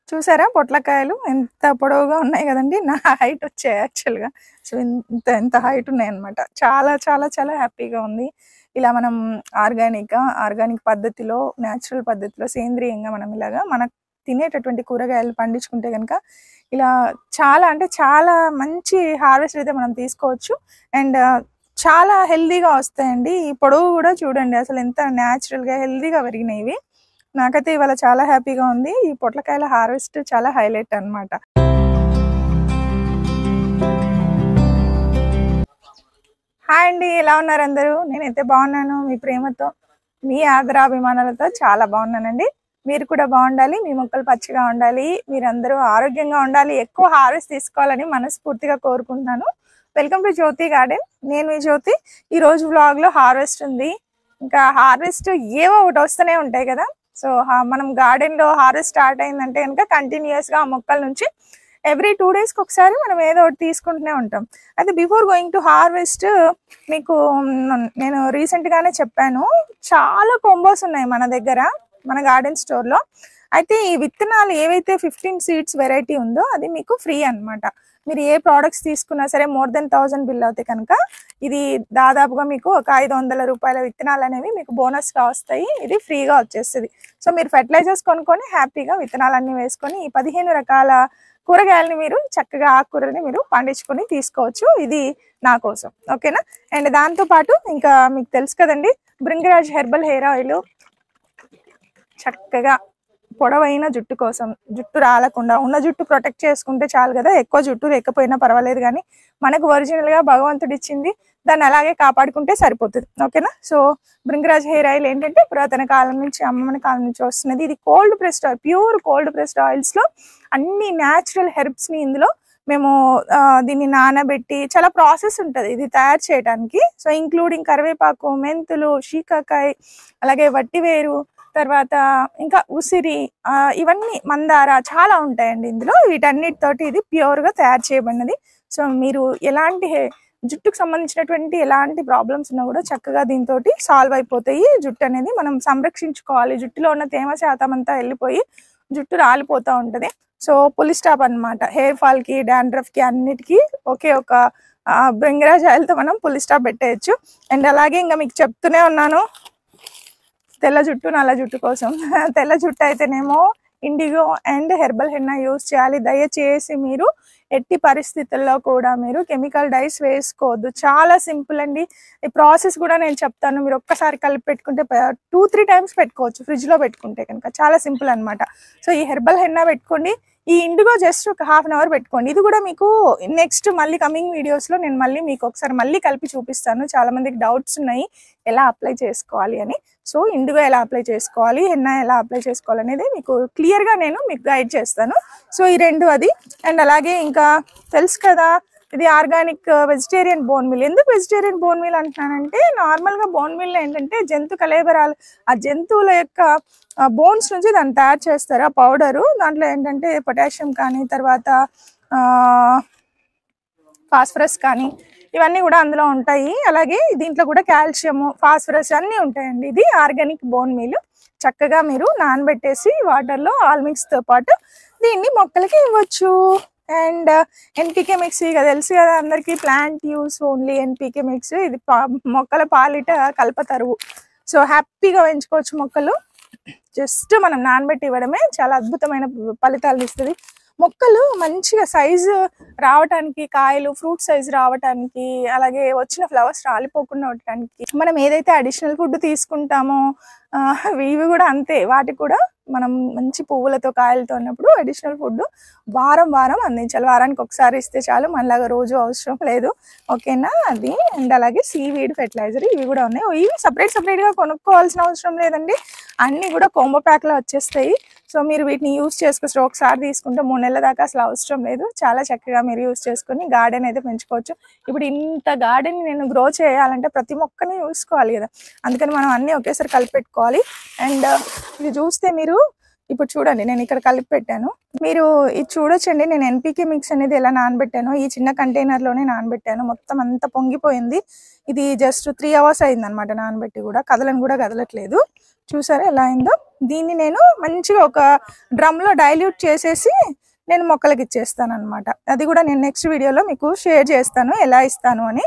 చూసారా పొట్లకాయలు ఎంత పొడవుగా ఉన్నాయి కదండి నా హైట్ వచ్చాయి యాక్చువల్గా సో ఇంత ఎంత హైట్ ఉన్నాయి అనమాట చాలా చాలా చాలా హ్యాపీగా ఉంది ఇలా మనం ఆర్గానిక్గా ఆర్గానిక్ పద్ధతిలో న్యాచురల్ పద్ధతిలో సేంద్రియంగా మనం ఇలాగా మనకు తినేటటువంటి కూరగాయలు పండించుకుంటే కనుక ఇలా చాలా అంటే చాలా మంచి హార్వెస్ట్ అయితే మనం తీసుకోవచ్చు అండ్ చాలా హెల్దీగా వస్తాయండి ఈ పొడవు కూడా చూడండి అసలు ఎంత న్యాచురల్గా హెల్దీగా పెరిగినాయి ఇవి నాకైతే ఇవాళ చాలా హ్యాపీగా ఉంది ఈ పొట్లకాయల హార్వెస్ట్ చాలా హైలైట్ అన్నమాట హాయ్ అండి ఎలా ఉన్నారు అందరూ నేనైతే బాగున్నాను మీ ప్రేమతో మీ ఆదరాభిమానాలతో చాలా బాగున్నానండి మీరు కూడా బాగుండాలి మీ మొక్కలు పచ్చిగా ఉండాలి మీరందరూ ఆరోగ్యంగా ఉండాలి ఎక్కువ హార్వెస్ట్ తీసుకోవాలని మనస్ఫూర్తిగా కోరుకుంటున్నాను వెల్కమ్ టు జ్యోతి గార్డెన్ నేను మీ జ్యోతి ఈ రోజు వ్లాగ్ లో హార్వెస్ట్ ఉంది ఇంకా హార్వెస్ట్ ఏవో ఒకటి వస్తూనే ఉంటాయి కదా సో మనం గార్డెన్ లో హార్వెస్ట్ స్టార్ట్ అయిందంటే కనుక కంటిన్యూస్ గా ఆ మొక్కల నుంచి ఎవ్రీ టూ డేస్ కి ఒకసారి మనం ఏదో ఒకటి తీసుకుంటూనే ఉంటాం అయితే బిఫోర్ గోయింగ్ టు హార్వెస్ట్ మీకు మ్, నేను రీసెంట్ గానే చెప్పాను చాలా కొంబోస్ ఉన్నాయి మన దగ్గర మన గార్డెన్ స్టోర్ లో అయితే ఈ విత్తనాలు ఏవైతే ఫిఫ్టీన్ సీడ్స్ వెరైటీ ఉందో అది మీకు ఫ్రీ అన్నమాట మీరు ఏ ప్రోడక్ట్స్ తీసుకున్నా సరే మోర్ దెన్ థౌసండ్ బిల్ అవుతాయి కనుక ఇది దాదాపుగా మీకు ఒక ఐదు వందల రూపాయల విత్తనాలు అనేవి మీకు బోనస్ గా వస్తాయి ఇది ఫ్రీగా వచ్చేస్తుంది సో మీరు ఫెర్టిలైజర్స్ కొనుక్కొని హ్యాపీగా విత్తనాలన్నీ వేసుకొని ఈ పదిహేను రకాల కూరగాయలని మీరు చక్కగా ఆకుకూరని మీరు పండించుకొని తీసుకోవచ్చు ఇది నా కోసం ఓకేనా అండ్ దాంతో పాటు ఇంకా మీకు తెలుసు కదండి బృంగరాజ్ హెర్బల్ హెయిర్ ఆయిల్ చక్కగా పొడవైన జుట్టు కోసం జుట్టు రాలకుండా ఉన్న జుట్టు ప్రొటెక్ట్ చేసుకుంటే చాలు కదా ఎక్కువ జుట్టు లేకపోయినా పర్వాలేదు కానీ మనకు ఒరిజినల్ గా భగవంతుడు ఇచ్చింది దాన్ని అలాగే కాపాడుకుంటే సరిపోతుంది ఓకేనా సో బృంగరాజ్ హెయిర్ ఆయిల్ ఏంటంటే పురాతన కాలం నుంచి అమ్మమ్మని కాలం నుంచి వస్తున్నది ఇది cold pressed oil pure cold pressed oils లో అన్ని న్యాచురల్ హెర్బ్స్ ని ఇందులో మేము ఆ, దీన్ని నానబెట్టి చాలా ప్రాసెస్ ఉంటుంది ఇది తయారు చేయడానికి సో ఇంక్లూడింగ్ కరివేపాకు మెంతులు షీకాకాయ అలాగే వట్టివేరు తర్వాత ఇంకా ఉసిరి ఆ, ఇవన్నీ మందార చాలా ఉంటాయండి ఇందులో వీటన్నిటితోటి ఇది ప్యూర్ గా తయారు చేయబడినది సో మీరు ఎలాంటి హె- జుట్టుకు సంబంధించినటువంటి ఎలాంటి ప్రాబ్లమ్స్ ఉన్నా కూడా చక్కగా దీంతో సాల్వ్ అయిపోతాయి జుట్టు అనేది మనం సంరక్షించుకోవాలి జుట్టులో ఉన్న తేమ శాతం అంతా వెళ్ళిపోయి జుట్టు రాలిపోతూ ఉంటది సో పులి స్టాప్ అనమాట హెయిర్ ఫాల్ కి డాండ్రఫ్ కి అన్నిటికీ ఒకే ఒక బృంగరాజ్ ఆయిల్ తో మనం పులి స్టాప్ పెట్టేయచ్చు అండ్ అలాగే ఇంకా మీకు చెప్తూనే ఉన్నాను తెల్ల జుట్టు నల్ల జుట్టు కోసం తెల్ల జుట్టు అయితేనేమో indigo and herbal henna use చేయాలి దయచేసి మీరు ఎట్టి పరిస్థితుల్లో కూడా మీరు కెమికల్ డైస్ వేసుకోవద్దు చాలా సింపుల్ అండి ఈ ప్రాసెస్ కూడా నేను చెప్తాను మీరు ఒక్కసారి కలిపి పెట్టుకుంటే టూ త్రీ టైమ్స్ పెట్టుకోవచ్చు ఫ్రిడ్జ్ లో పెట్టుకుంటే కనుక చాలా సింపుల్ అన్నమాట సో ఈ హెర్బల్ హెన్నా పెట్టుకోండి ఈ ఇండిగో జస్ట్ ఒక హాఫ్ అన్ అవర్ పెట్టుకోండి ఇది కూడా మీకు నెక్స్ట్ మళ్ళీ కమింగ్ వీడియోస్ లో నేను మళ్ళీ మీకు ఒకసారి మళ్ళీ కలిపి చూపిస్తాను చాలా మందికి డౌట్స్ ఉన్నాయి ఎలా అప్లై చేసుకోవాలి అని సో ఇండిగో ఎలా అప్లై చేసుకోవాలి హెన్నా ఎలా అప్లై చేసుకోవాలి అనేది మీకు క్లియర్ గా నేను మీకు గైడ్ చేస్తాను సో ఈ రెండు అది అండ్ అలాగే ఇంకా తెలుసు కదా ఇది ఆర్గానిక్ వెజిటేరియన్ బోన్ మిల్ ఎందుకు వెజిటేరియన్ బోన్ మిల్ అంటున్నానంటే నార్మల్ గా బోన్ మిల్ ఏంటంటే జంతు కలేబరాలు ఆ జంతువుల యొక్క బోన్స్ నుంచి దాన్ని తయారు చేస్తారు ఆ పౌడరు దాంట్లో ఏంటంటే పొటాషియం కానీ తర్వాత ఫాస్ఫరస్ కానీ ఇవన్నీ కూడా అందులో ఉంటాయి అలాగే దీంట్లో కూడా కాల్షియం ఫాస్ఫరస్ అన్నీ ఉంటాయండి ఇది ఆర్గానిక్ బోన్ మీల్ చక్కగా మీరు నానబెట్టేసి వాటర్లో ఆల్మిక్స్ తో పాటు దీన్ని మొక్కలకి ఇవ్వచ్చు అండ్ ఎన్పికే మిక్స్ ఇక తెలుసు కదా అందరికి plant use only NPK mix ఇది పా- మొక్కల పాలిట కల్పతరువు సో హ్యాపీగా పెంచుకోవచ్చు మొక్కలు జస్ట్ మనం నానబెట్టి ఇవ్వడమే చాలా అద్భుతమైన ఫలితాలు ఇస్తుంది మొక్కలు మంచిగా సైజు రావటానికి కాయలు ఫ్రూట్ సైజ్ రావటానికి అలాగే వచ్చిన ఫ్లవర్స్ రాలిపోకుండా ఉండటానికి మనం ఏదైతే అడిషనల్ ఫుడ్ తీసుకుంటామో ఆ, ఇవి కూడా అంతే వాటికి కూడా మనం మంచి పువ్వులతో కాయలతో ఉన్నప్పుడు అడిషనల్ ఫుడ్ వారం వారం అందించాలి వారానికి ఒకసారి ఇస్తే చాలు మనలాగా రోజు అవసరం లేదు ఓకేనా అది అండ్ అలాగే సీవీడ్ ఫెర్టిలైజర్ ఇవి కూడా ఉన్నాయి ఇవి సపరేట్ సపరేట్ గా కొనుక్కోవాల్సిన అవసరం లేదండి అన్ని కూడా కోంబో ప్యాక్ లో వచ్చేస్తాయి సో మీరు వీటిని యూస్ చేసుకోవచ్చు ఒకసారి తీసుకుంటే మూడు నెలల దాకా అసలు అవసరం లేదు చాలా చక్కగా మీరు యూస్ చేసుకొని గార్డెన్ అయితే పెంచుకోవచ్చు ఇప్పుడు ఇంత గార్డెన్ నేను గ్రో చేయాలంటే ప్రతి మొక్కని చూసుకోవాలి కదా అందుకని మనం అన్ని ఒకేసారి కలిపి పెట్టుకోవాలి అండ్ ఇది చూస్తే మీరు ఇప్పుడు చూడండి నేను ఇక్కడ కలిపి పెట్టాను మీరు ఇది చూడొచ్చండి నేను ఎన్పికే మిక్స్ అనేది ఎలా నానబెట్టాను ఈ చిన్న కంటైనర్ లోనే నానబెట్టాను మొత్తం అంతా పొంగిపోయింది ఇది జస్ట్ త్రీ అవర్స్ అయింది అనమాట నానబెట్టి కూడా కదలని కూడా కదలట్లేదు చూసారా ఎలా అయిందో దీన్ని నేను మంచిగా ఒక డ్రమ్లో డైల్యూట్ చేసేసి నేను మొక్కలకి ఇచ్చేస్తాను అనమాట అది కూడా నేను నెక్స్ట్ వీడియోలో మీకు షేర్ చేస్తాను ఎలా ఇస్తాను అని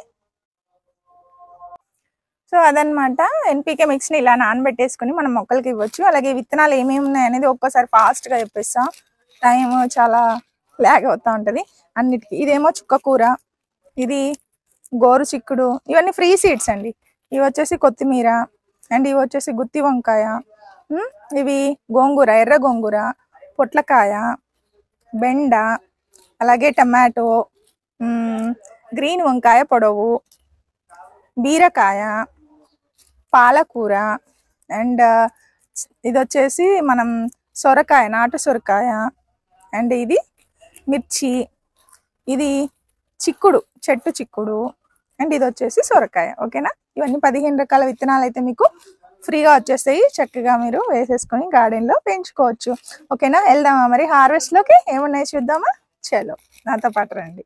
సో అదనమాట ఎన్పీకే మిక్స్ని ఇలా నానబెట్టేసుకుని మనం మొక్కలకి ఇవ్వచ్చు అలాగే విత్తనాలు ఏమేమి ఉన్నాయి అనేది ఒక్కసారి ఫాస్ట్గా చెప్పేస్తా టైం చాలా లాగ్ అవుతూ ఉంటుంది అన్నిటికీ ఇదేమో చుక్క కూర ఇది గోరు చిక్కుడు ఇవన్నీ ఫ్రీ సీడ్స్ అండి ఇవి వచ్చేసి కొత్తిమీర అండ్ ఇవి వచ్చేసి గుత్తి వంకాయ ఉమ్, ఇవి గోంగూర ఎర్ర గోంగూర పొట్లకాయ బెండ అలాగే టమాటో ఉమ్, గ్రీన్ వంకాయ పొడవు బీరకాయ పాలకూర అండ్ ఇది వచ్చేసి మనం సొరకాయ నాటు సొరకాయ అండ్ ఇది మిర్చి ఇది చిక్కుడు చెట్టు చిక్కుడు అండ్ ఇది వచ్చేసి సొరకాయ ఓకేనా ఇవన్నీ పదిహేను రకాల విత్తనాలు అయితే మీకు ఫ్రీగా వచ్చేస్తాయి చక్కగా మీరు వేసేసుకొని గార్డెన్లో పెంచుకోవచ్చు ఓకేనా వెళ్దామా మరి హార్వెస్ట్లోకి ఏమున్నాయి చూద్దామా చలో నాతో పాటు రండి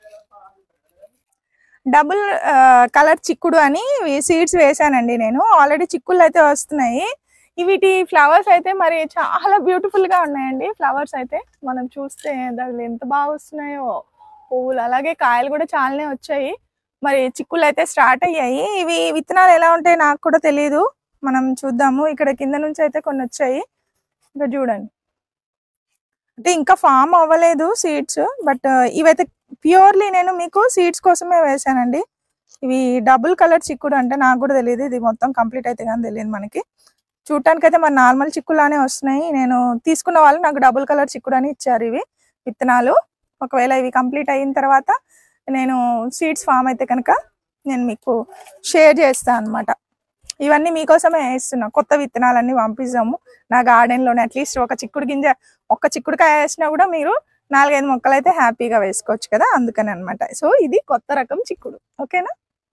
డబుల్ కలర్ చిక్కుడు అని సీడ్స్ వేసానండి నేను ఆల్రెడీ చిక్కుళ్ళు అయితే వస్తున్నాయి వీటి ఫ్లవర్స్ అయితే మరి చాలా బ్యూటిఫుల్ గా ఉన్నాయండి ఫ్లవర్స్ అయితే మనం చూస్తే దాని ఎంత బాగా వస్తున్నాయో పువ్వులు అలాగే కాయలు కూడా చాలానే వచ్చాయి మరి చిక్కులు అయితే స్టార్ట్ అయ్యాయి ఇవి విత్తనాలు ఎలా ఉంటాయి నాకు కూడా తెలియదు మనం చూద్దాము ఇక్కడ కింద నుంచి అయితే కొన్ని వచ్చాయి ఇంకా చూడండి అంటే ఇంకా ఫామ్ అవ్వలేదు సీడ్స్ బట్ ఇవైతే ప్యూర్లీ నేను మీకు సీడ్స్ కోసమే వేసానండి ఇవి డబుల్ కలర్ చిక్కుడు అంటే నాకు కూడా తెలియదు ఇది మొత్తం కంప్లీట్ అయితే కానీ తెలియదు మనకి చూడటానికి అయితే మన నార్మల్ చిక్కులానే వస్తున్నాయి నేను తీసుకున్న వాళ్ళు నాకు డబుల్ కలర్ చిక్కుడు అని ఇచ్చారు ఇవి విత్తనాలు ఒకవేళ ఇవి కంప్లీట్ అయిన తర్వాత నేను సీడ్స్ ఫామ్ అయితే కనుక నేను మీకు షేర్ చేస్తాను అనమాట ఇవన్నీ మీకోసమే వేస్తున్నా కొత్త విత్తనాలన్నీ పంపిస్తాము నా గార్డెన్లోనే అట్లీస్ట్ ఒక చిక్కుడు గింజ ఒక్క చిక్కుడుకాయ వేసినా కూడా మీరు నాలుగైదు మొక్కలు అయితే హ్యాపీగా వేసుకోవచ్చు కదా అందుకని అనమాట సో ఇది కొత్త రకం చిక్కుడు ఓకేనా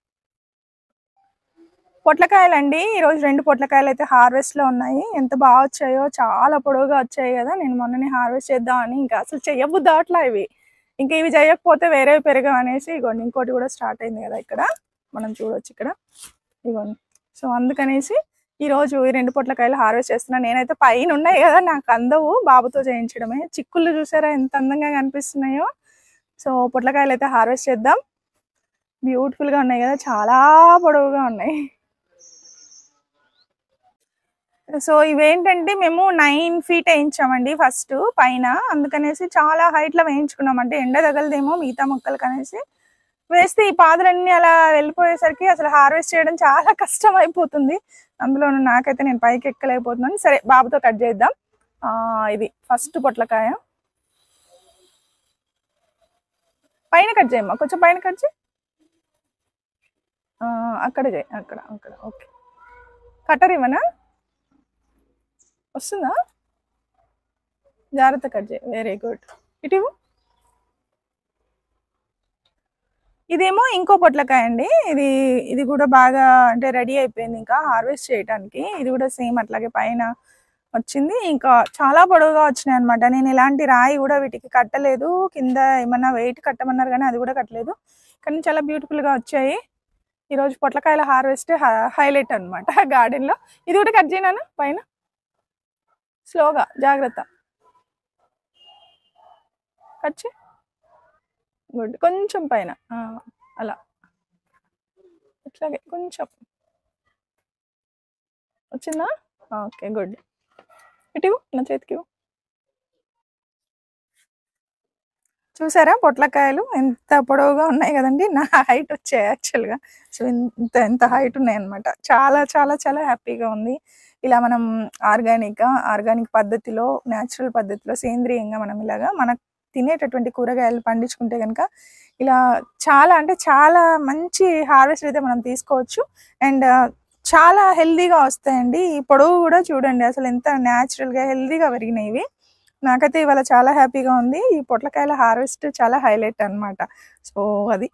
పొట్లకాయలు అండి ఈరోజు రెండు పొట్లకాయలు అయితే హార్వెస్ట్ లో ఉన్నాయి ఎంత బాగా వచ్చాయో చాలా పొడవుగా వచ్చాయి కదా నేను మొన్ననే హార్వెస్ట్ చేద్దామని ఇంకా అసలు చెయ్యబుద్ది అవట్లా ఇవి ఇంకా ఇవి చేయకపోతే వేరే పెరగవు అనేసి ఇగోండి ఇంకోటి కూడా స్టార్ట్ అయింది కదా ఇక్కడ మనం చూడొచ్చు ఇక్కడ ఇగోండి సో అందుకనేసి ఈ రోజు ఈ రెండు పొట్లకాయలు హార్వెస్ట్ చేస్తున్నా నేనైతే పైన ఉన్నాయి కదా నాకు అందవు బాబుతో చేయించడమే చిక్కుళ్ళు చూసారా ఎంత అందంగా కనిపిస్తున్నాయో సో పొట్లకాయలు అయితే హార్వెస్ట్ చేద్దాం బ్యూటిఫుల్ గా ఉన్నాయి కదా చాలా పొడవుగా ఉన్నాయి సో ఇవేంటంటే మేము నైన్ ఫీట్ వేయించామండి ఫస్ట్ పైన అందుకనేసి చాలా హైట్ లో వేయించుకున్నాం అంటే ఎండ తగలదేమో మిగతా మొక్కలకు అనేసి వేస్తే ఈ పాదులన్నీ అలా వెళ్ళిపోయేసరికి అసలు హార్వెస్ట్ చేయడం చాలా కష్టం అయిపోతుంది అందులో నాకైతే నేను పైకి ఎక్కలేకపోతున్నాను సరే బాబుతో కట్ చేద్దాం ఆ, ఇది ఫస్ట్ పొట్లకాయ పైన కట్ చేయమ్మా కొంచెం పైన కట్ చేయి ఆ, అక్కడ చేయి అక్కడ అక్కడ ఓకే కటర్ ఇవ్వనా వస్తుందా జాగ్రత్త కట్ చేయి వెరీ గుడ్ ఇటు ఇవ్వు. ఇదేమో ఇంకో పొట్లకాయ అండి ఇది ఇది కూడా బాగా అంటే రెడీ అయిపోయింది ఇంకా హార్వెస్ట్ చేయడానికి ఇది కూడా సేమ్ అట్లాగే పైన వచ్చింది ఇంకా చాలా పొడవుగా వచ్చినాయి అనమాట నేను ఎలాంటి రాయి కూడా వీటికి కట్టలేదు కింద ఏమన్నా వెయిట్ కట్టమన్నారు కానీ అది కూడా కట్టలేదు కానీ చాలా beautiful గా వచ్చాయి ఈరోజు పొట్లకాయల హార్వెస్ట్ హైలైట్ అనమాట గార్డెన్లో ఇది కూడా కట్ చేయనా పైన స్లోగా జాగ్రత్త కట్ చేయి గుడ్ కొంచెం పైన ఆ, అలా ఇట్లాగే కొంచెం వచ్చిందా ఓకే గుడ్ ఇటు ఇవ్వు, నా చేతికి ఇవ్వు. చూసారా పొట్లకాయలు ఎంత పొడవుగా ఉన్నాయి కదండి నా హైట్ వచ్చాయి యాక్చువల్గా సో ఇంత ఎంత హైట్ ఉన్నాయి అనమాట చాలా చాలా చాలా హ్యాపీగా ఉంది ఇలా మనం ఆర్గానిక్గా ఆర్గానిక్ పద్ధతిలో న్యాచురల్ పద్ధతిలో సేంద్రియంగా మనం ఇలాగా మనకు తినేటటువంటి కూరగాయలు పండించుకుంటే కనుక ఇలా చాలా అంటే చాలా మంచి హార్వెస్ట్ అయితే మనం తీసుకోవచ్చు అండ్ చాలా హెల్దీగా వస్తాయండి ఈ పొడవు కూడా చూడండి అసలు ఎంత న్యాచురల్గా హెల్దీగా పెరిగినాయి ఇవి నాకైతే ఇవాళ చాలా హ్యాపీగా ఉంది ఈ పొట్లకాయల హార్వెస్ట్ చాలా హైలైట్ అన్నమాట సో అది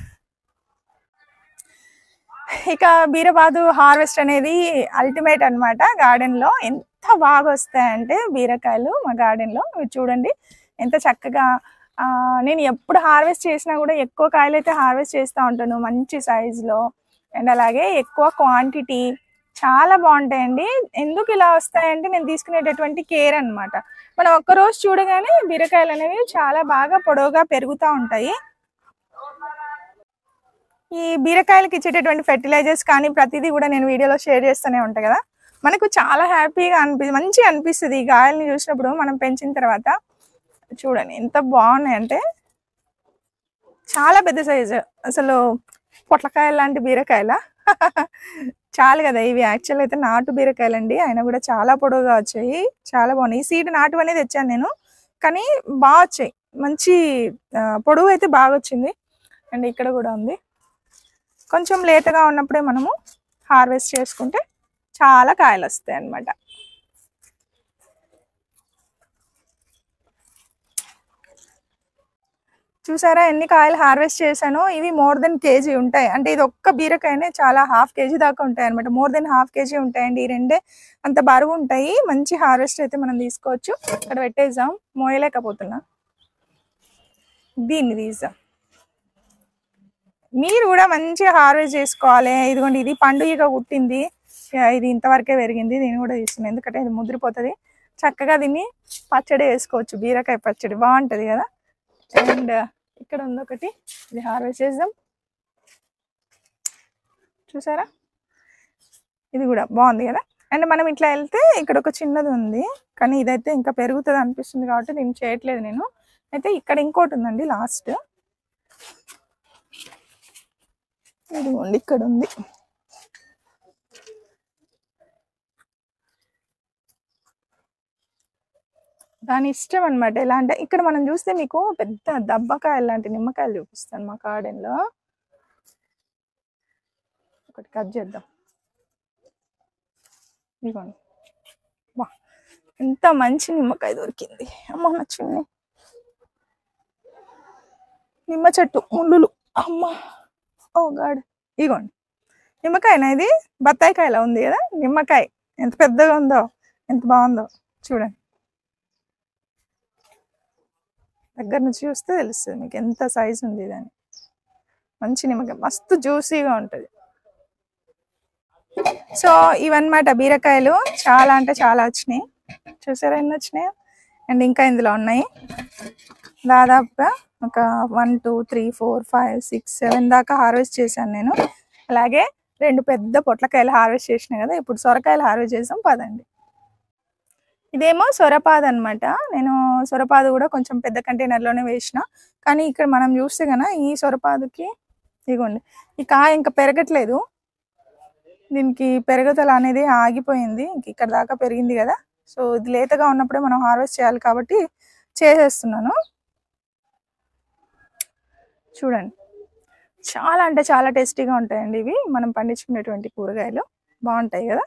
ఇక బీరబాదు హార్వెస్ట్ అనేది అల్టిమేట్ అనమాట గార్డెన్ లో ఎంత బాగా వస్తాయంటే బీరకాయలు మా గార్డెన్ లో మీరు చూడండి ఎంత చక్కగా ఆ, నేను ఎప్పుడు హార్వెస్ట్ చేసినా కూడా ఎక్కువ కాయలు అయితే హార్వెస్ట్ చేస్తూ ఉంటాను మంచి size లో అండ్ అలాగే ఎక్కువ క్వాంటిటీ చాలా బాగుంటాయండి ఎందుకు ఇలా వస్తాయంటే నేను తీసుకునేటటువంటి కేర్ అన్నమాట మనం ఒక్క రోజు చూడగానే బీరకాయలు అనేవి చాలా బాగా పొడవుగా పెరుగుతూ ఉంటాయి ఈ బీరకాయలకి ఇచ్చేటటువంటి ఫెర్టిలైజర్స్ కానీ ప్రతిదీ కూడా నేను వీడియోలో షేర్ చేస్తూనే ఉంటాను కదా మనకు చాలా హ్యాపీగా అనిపి మంచిగా అనిపిస్తుంది ఈ గాయల్ని చూసినప్పుడు మనం పెంచిన తర్వాత చూడండి ఎంత బాగున్నాయంటే చాలా పెద్ద సైజు అసలు పొట్లకాయలు లాంటి బీరకాయల చాలు కదా ఇవి యాక్చువల్ అయితే నాటు బీరకాయలండి అయినా కూడా చాలా పొడవుగా వచ్చాయి చాలా బాగున్నాయి ఈ సీడ్ నాటు అనేది తెచ్చాను నేను కానీ బాగా వచ్చాయి మంచి ఆ, పొడవు అయితే బాగా వచ్చింది అండ్ ఇక్కడ కూడా ఉంది కొంచెం లేతగా ఉన్నప్పుడే మనము హార్వెస్ట్ చేసుకుంటే చాలా కాయలు వస్తాయి అన్నమాట చూసారా ఎన్ని కాయలు హార్వెస్ట్ చేశానో ఇవి మోర్ దెన్ కేజీ ఉంటాయి అంటే ఇది ఒక్క బీరకాయనే చాలా హాఫ్ కేజీ దాకా ఉంటాయి అనమాట మోర్ దెన్ హాఫ్ కేజీ ఉంటాయండి ఈ రెండే అంత బరువు ఉంటాయి మంచి హార్వెస్ట్ అయితే మనం తీసుకోవచ్చు ఇక్కడ పెట్టేద్దాం మోయలేకపోతున్నా దీన్ని తీద్దాం మీరు కూడా మంచిగా హార్వెస్ట్ చేసుకోవాలి ఇదిగోండి ఇది పండుగ కుట్టింది ఇక ఇది ఇంతవరకే పెరిగింది దీన్ని కూడా తీస్తున్నాను ఎందుకంటే ఇది ముదిరిపోతుంది చక్కగా దీన్ని పచ్చడి వేసుకోవచ్చు బీరకాయ పచ్చడి బాగుంటది కదా అండ్ ఇక్కడ ఉంది ఒకటి ఇది హార్వెస్ట్ చేద్దాం చూసారా ఇది కూడా బాగుంది కదా అండ్ మనం ఇట్లా వెళ్తే ఇక్కడ ఒక చిన్నది ఉంది కానీ ఇదైతే ఇంకా పెరుగుతుంది అనిపిస్తుంది కాబట్టి దీన్ని చేయట్లేదు నేను అయితే ఇక్కడ ఇంకోటి ఉందండి లాస్ట్ ఇదిగోండి ఇక్కడ ఉంది దాని ఇష్టం అనమాట ఎలా అంటే ఇక్కడ మనం చూస్తే మీకు పెద్ద దబ్బకాయలు లాంటి నిమ్మకాయలు చూపిస్తాను మా garden లో ఒకటి కట్ చేద్దాం ఇదిగోండి వా ఎంత మంచి నిమ్మకాయ దొరికింది అమ్మ నచ్చింది నిమ్మ చెట్టు ముళ్ళులు అమ్మ ఓ గాడ్ ఇగోండి నిమ్మకాయనా ఇది బత్తాయి కాయలా ఉంది కదా నిమ్మకాయ ఎంత పెద్దగా ఉందో ఎంత బాగుందో చూడండి దగ్గర నుంచి చూస్తే తెలుస్తుంది మీకు ఎంత సైజ్ ఉంది దాని మంచి నిమ్మకాయ మస్తు జ్యూసీగా ఉంటుంది సో ఇవన్నమాట బీరకాయలు చాలా అంటే చాలా వచ్చినాయి చూసారా ఎన్ని వచ్చినాయి అండ్ ఇంకా ఇందులో ఉన్నాయి దాదాపుగా ఒక one two three four five six seven దాకా హార్వెస్ట్ చేశాను నేను అలాగే రెండు పెద్ద పొట్లకాయలు హార్వెస్ట్ చేసిన కదా ఇప్పుడు సొరకాయలు హార్వెస్ట్ చేసాం పదండి ఇదేమో సొరపాదు అన్నమాట నేను సొరపాదు కూడా కొంచెం పెద్ద కంటైనర్లోనే వేసిన కానీ ఇక్కడ మనం చూస్తే గన ఈ సొరపాదుకి ఇగోండి ఈ కాయ ఇంకా పెరగట్లేదు దీనికి పెరుగుదల అనేది ఆగిపోయింది ఇంక ఇక్కడ దాకా పెరిగింది కదా సో ఇది లేతగా ఉన్నప్పుడే మనం హార్వెస్ట్ చేయాలి కాబట్టి చేసేస్తున్నాను చూడండి చాలా అంటే చాలా టేస్టీగా ఉంటాయండి ఇవి మనం పండించుకునేటువంటి కూరగాయలు బాగుంటాయి కదా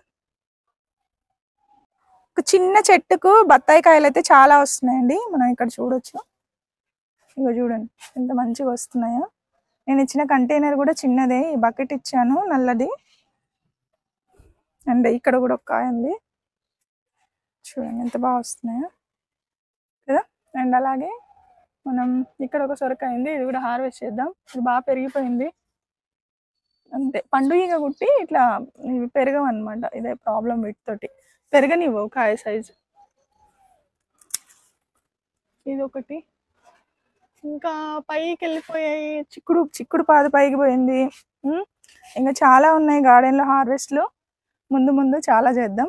ఒక చిన్న చెట్టుకు బత్తాయి కాయలు అయితే చాలా వస్తున్నాయండి మనం ఇక్కడ చూడొచ్చు ఇగో చూడండి ఎంత మంచిగా వస్తున్నాయో నేను ఇచ్చిన కంటైనర్ కూడా చిన్నదే ఈ బకెట్ ఇచ్చాను నల్లది అండ్ ఇక్కడ కూడా ఒక కాయ ఉంది చూడండి ఎంత బాగా వస్తున్నాయో కదా అండ్ అలాగే మనం ఇక్కడ ఒక సొరకాయ ఉంది ఇది కూడా హార్వెస్ట్ చేద్దాం ఇది బాగా పెరిగిపోయింది అంతే పండుగ కుట్టి ఇట్లా ఇవి పెరగవు అనమాట ఇదే ప్రాబ్లం వీటితోటి పెరగనివ్వవు కాయ సైజు ఇది ఒకటి ఇంకా పైకి వెళ్ళిపోయాయి చిక్కుడు చిక్కుడు పాదు పైకి పోయింది ఉమ్, ఇంకా చాలా ఉన్నాయి గార్డెన్లో హార్వెస్ట్లు ముందు ముందు చాలా చేద్దాం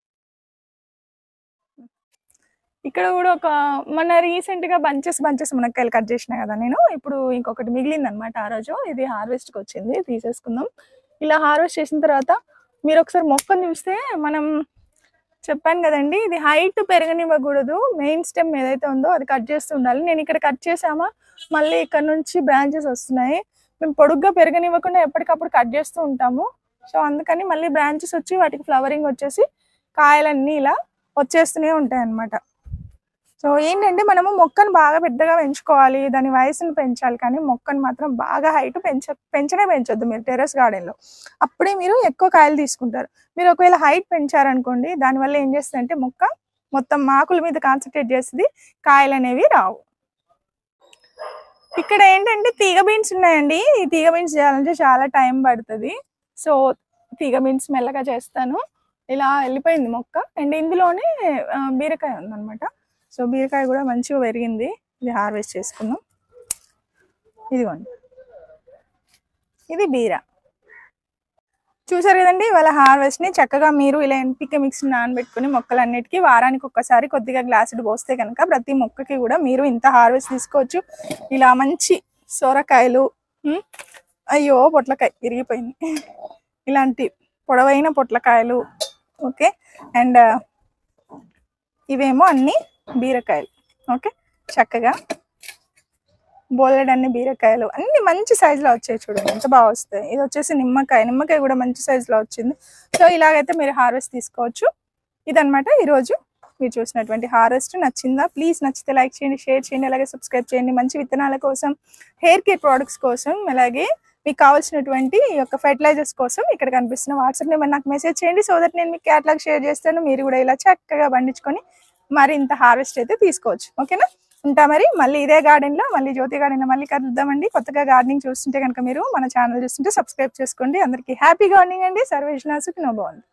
ఇక్కడ కూడా ఒక మన రీసెంట్ గా బంచెస్ బంచెస్ మునక్కాయలు కట్ చేసిన కదా నేను ఇప్పుడు ఇంకొకటి మిగిలింది అనమాట ఆ రోజు ఇది హార్వెస్ట్ కి వచ్చింది తీసేసుకుందాం ఇలా హార్వెస్ట్ చేసిన తర్వాత మీరు ఒకసారి మొక్కను చూస్తే మనం చెప్పాను కదండి ఇది హైట్ పెరగనివ్వకూడదు మెయిన్ స్టెమ్ ఏదైతే ఉందో అది కట్ చేస్తూ ఉండాలి నేను ఇక్కడ కట్ చేసామా మళ్ళీ ఇక్కడ నుంచి బ్రాంచెస్ వస్తున్నాయి మేము పొడుగ్గా పెరగనివ్వకుండా ఎప్పటికప్పుడు కట్ చేస్తూ ఉంటాము సో అందుకని మళ్ళీ బ్రాంచెస్ వచ్చి వాటికి ఫ్లవరింగ్ వచ్చేసి కాయలన్నీ ఇలా వచ్చేస్తూనే ఉంటాయి అన్నమాట సో ఏంటంటే మనము మొక్కను బాగా పెద్దగా పెంచుకోవాలి దాని వయసును పెంచాలి కానీ మొక్కను మాత్రం బాగా హైట్ పెంచ పెంచనే పెంచొద్దు మీరు టెర్రస్ గార్డెన్లో అప్పుడే మీరు ఎక్కువ కాయలు తీసుకుంటారు మీరు ఒకవేళ హైట్ పెంచారనుకోండి దానివల్ల ఏం చేస్తుందంటే మొక్క మొత్తం మాకుల మీద కాన్సన్ట్రేట్ చేస్తుంది కాయలు అనేవి రావు ఇక్కడ ఏంటంటే తీగ బీన్స్ ఉన్నాయండి ఈ తీగ బీన్స్ చేయాలంటే చాలా టైం పడుతుంది సో తీగ బీన్స్ మెల్లగా చేస్తాను ఇలా వెళ్ళిపోయింది మొక్క అండ్ ఇందులోనే ఆ, బీరకాయ ఉందన్నమాట సో బీరకాయ కూడా మంచిగా పెరిగింది ఇది హార్వెస్ట్ చేసుకుందాం ఇదిగోండి ఇది బీర చూసారు కదండి వాళ్ళ హార్వెస్ట్ ని చక్కగా మీరు ఇలా ఎన్పిక మిక్స్ నానబెట్టుకుని మొక్కలన్నిటికీ వారానికి ఒక్కసారి కొద్దిగా గ్లాసుడు పోస్తే కనుక ప్రతి మొక్కకి కూడా మీరు ఇంత హార్వెస్ట్ తీసుకోవచ్చు ఇలా మంచి సొరకాయలు ఉమ్, అయ్యో పొట్లకాయ విరిగిపోయింది ఇలాంటి పొడవైన పొట్లకాయలు ఓకే అండ్ ఇవేమో అన్ని బీరకాయలు ఓకే చక్కగా బోలెడన్ని బీరకాయలు అన్ని మంచి సైజులో వచ్చాయి చూడండి ఎంత బాగా వస్తాయి ఇది వచ్చేసి నిమ్మకాయ నిమ్మకాయ కూడా మంచి సైజులో వచ్చింది సో ఇలాగైతే మీరు హార్వెస్ట్ తీసుకోవచ్చు ఇదనమాట ఈరోజు మీరు చూసినటువంటి హార్వెస్ట్ నచ్చిందా ప్లీజ్ నచ్చితే లైక్ చేయండి షేర్ చేయండి అలాగే సబ్స్క్రైబ్ చేయండి మంచి విత్తనాల కోసం హెయిర్ కేర్ ప్రోడక్ట్స్ కోసం అలాగే మీకు కావాల్సినటువంటి ఈ యొక్క ఫెర్టిలైజర్స్ కోసం ఇక్కడ కనిపిస్తున్న వాట్సాప్ నెంబర్ నాకు మెసేజ్ చేయండి సో దట్ నేను మీకు క్యాట్లాగ్ షేర్ చేస్తాను మీరు కూడా ఇలా చక్కగా పండించుకొని మరి ఇంత హార్వెస్ట్ అయితే తీసుకోవచ్చు ఓకేనా ఉంటా మరి మళ్ళీ ఇదే గార్డెన్ లో మళ్ళీ జ్యోతి గార్డెన్ లో మళ్ళీ కలుద్దామండి కొత్తగా గార్డెనింగ్ చూస్తుంటే కనుక మీరు మన ఛానల్ చూస్తుంటే సబ్స్క్రైబ్ చేసుకోండి అందరికీ హ్యాపీ గార్డెనింగ్ అండి సర్వేష్ నాసుకి నో బాగుంది